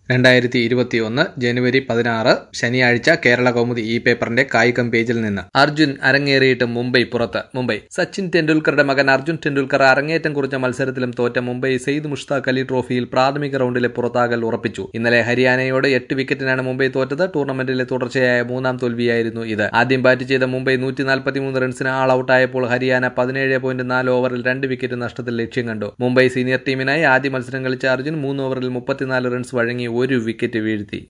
രണ്ടായിരത്തി ഇരുപത്തിയൊന്ന് ജനുവരി പതിനാറ് ശനിയാഴ്ച കേരള കൗമുദി ഈ പേപ്പറിന്റെ കായികം പേജിൽ നിന്ന് അർജുൻ അരങ്ങേറിയിട്ട് മുംബൈ പുറത്ത് മുംബൈ സച്ചിൻ ടെണ്ടുൽക്കറുടെ മകൻ അർജുൻ ടെണ്ടുൽക്കർ അരങ്ങേറ്റം കുറിച്ച മത്സരത്തിലും തോറ്റ മുംബൈ സെയ്ദ് മുഷ്താഖ് അലി ട്രോഫിയിൽ പ്രാഥമിക റൗണ്ടിലെ പുറത്താകൽ ഉറപ്പിച്ചു ഇന്നലെ ഹരിയാനയോട് എട്ട് വിക്കറ്റിനാണ് മുംബൈ തോറ്റത് ടൂർണമെന്റിലെ തുടർച്ചയായ മൂന്നാം തോൽവിയായിരുന്നു ഇത് ആദ്യം ബാറ്റ് ചെയ്ത മുംബൈ നൂറ്റി നാൽപ്പത്തിമൂന്ന് റൺസിന് ആൾ ഔട്ടായപ്പോൾ ഹരിയാന പതിനേഴ് പോയിന്റ് നാല് ഓവറിൽ രണ്ട് വിക്കറ്റ് നഷ്ടത്തിൽ ലക്ഷ്യം കണ്ടു മുംബൈ സീനിയർ ടീമിനായി ആദ്യ മത്സരം കളിച്ച അർജുൻ മൂന്ന് ഓവറിൽ മുപ്പത്തിനാല് റൺസ് വഴങ്ങി ഒരു വിക്കറ്റ് വീഴ്ത്തി